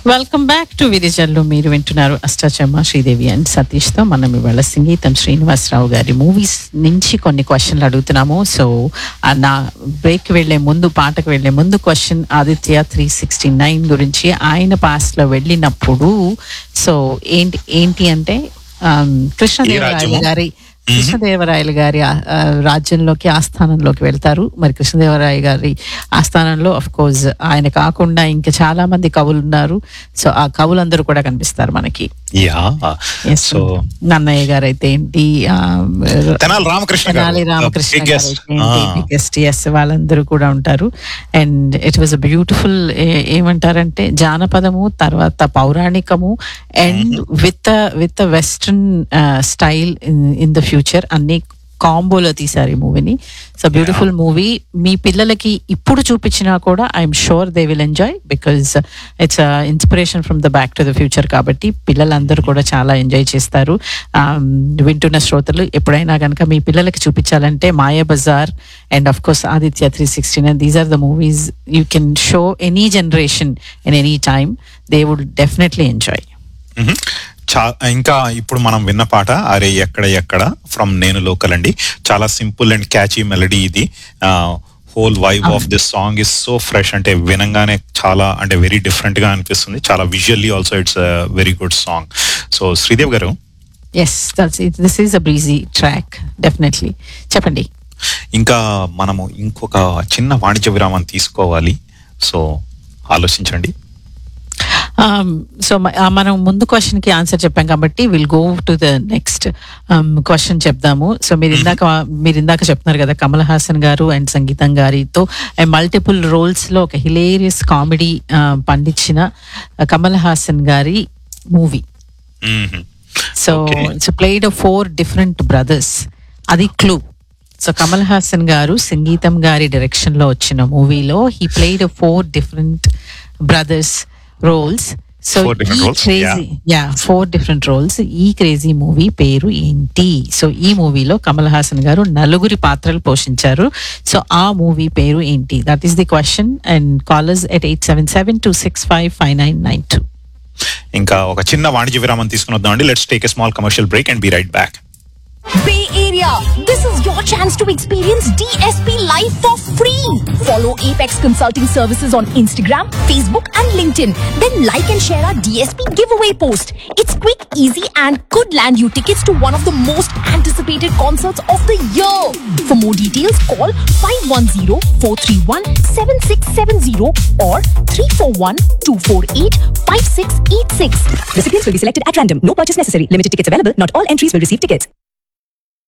Welcome back to విరిజల్లు మీరు వింటున్నారు Ashta Chamma Sridevi and Satish తో మనం ఇవాళ సంగీతం శ్రీనివాసరావు గారి మూవీస్ నుంచి కొన్ని క్వశ్చన్లు అడుగుతున్నాము సో ఆ నా బ్రేక్ వెళ్లే ముందు పాటకు వెళ్లే ముందు question Aditya three sixty nine గురించి ఆయన పాస్ట్ లో వెళ్ళినప్పుడు సో ఏంటి ఏంటి అంటే ఆమ్, కృష్ణదేవరాయలు రాజ్యము? గారి కృష్ణదేవరాయలు గారి ఆ- ఆ రాజ్యంలోకి ఆస్థానంలోకి వెళ్తారు మరి కృష్ణదేవరాయ గారి ఆస్థానంలో అఫ్ కోర్స్ ఆయన కాకుండా ఇంకా చాలా మంది కవులు ఉన్నారు సో ఆ కవులందరూ కూడా కనిపిస్తారు మనకి యా Yes. సో నన్నయ్య గారు అయితే ఏంటి ఆ, తెనాలి రామకృష్ణ గారు, తెనాలి the రామకృష్ణ గారు biggest. అయితే ఏంటి, Ah. biggest, yes, వాళ్ళందరూ కూడా ఉంటారు and it was a beautiful ఏమంటారంటే జానపదము తర్వాత పౌరాణికము and with with western style in the future అన్ని కాంబోలో తీశారు ఈ మూవీని సో బ్యూటిఫుల్ మూవీ మీ పిల్లలకి ఇప్పుడు చూపించినా కూడా I'm sure they will enjoy because it's inspiration from the back to the future కాబట్టి పిల్లలందరూ కూడా చాలా ఎంజాయ్ చేస్తారు Um, వింటున్న శ్రోతలు ఎప్పుడైనా కనుక మీ పిల్లలకి చూపించాలంటే Maya Bazar and of course Aditya three sixty nine these are the movies you can show any generation in any time they would definitely enjoy hmm. చా ఇంకా ఇప్పుడు మనం విన్న పాట అరే ఎక్కడ ఎక్కడ ఫ్రమ్ నేను లోకల్ అండి చాలా సింపుల్ అండ్ క్యాచీ మెలడీ ఇది whole vibe of this song is so fresh అంటే వినంగానే చాలా అంటే వెరీ డిఫరెంట్ గా అనిపిస్తుంది చాలా visually also it's very good song so Sridev గారు yes this is a breezy track definitely చెప్పండి ఇంకా మనము ఇంకొక చిన్న వాణిజ్య విరామం తీసుకోవాలి సో ఆలోచించండి సో మనం ముందు క్వశ్చన్ కి ఆన్సర్ చెప్పాం కాబట్టి will go to the next question చెప్దాము సో మీరు ఇందాక మీరు ఇందాక చెప్తున్నారు కదా కమల్ హాసన్ గారు అండ్ సంగీతం గారితో మల్టిపుల్ రోల్స్ లో ఒక హిలేరియస్ కామెడీ పండించిన కమల్ హాసన్ గారి movie hmm. So Okay. It's played four different brothers అది క్లూ సో కమల్ హాసన్ గారు సంగీతం గారి డైరెక్షన్ లో వచ్చిన మూవీలో he played four different brothers roles so Four different ఈ roles, crazy yeah four different roles ఈ క్రేజీ మూవీ పేరు ఏంటి సో ఈ మూవీలో కమల్ హాసన్ గారు నలుగురి పాత్రలు పోషించారు సో ఆ మూవీ పేరు ఏంటి that is the question and callers at eight seven seven two six five five nine nine two ఇంకా ఒక చిన్న వాణిజ్య విరామం తీసుకుని వద్దామండి let's take a small commercial break and be right back Bay Area. This is your chance to experience DSP live for free. Follow Apex Consulting Services on Instagram, Facebook, and LinkedIn. Then like and share our DSP giveaway post. It's quick, easy, and could land you tickets to one of the most anticipated concerts of the year. For more details, call 510-431-7670 or 341-248-5686. Recipients will be selected at random. No purchase necessary. Limited tickets available. Not all entries will receive tickets.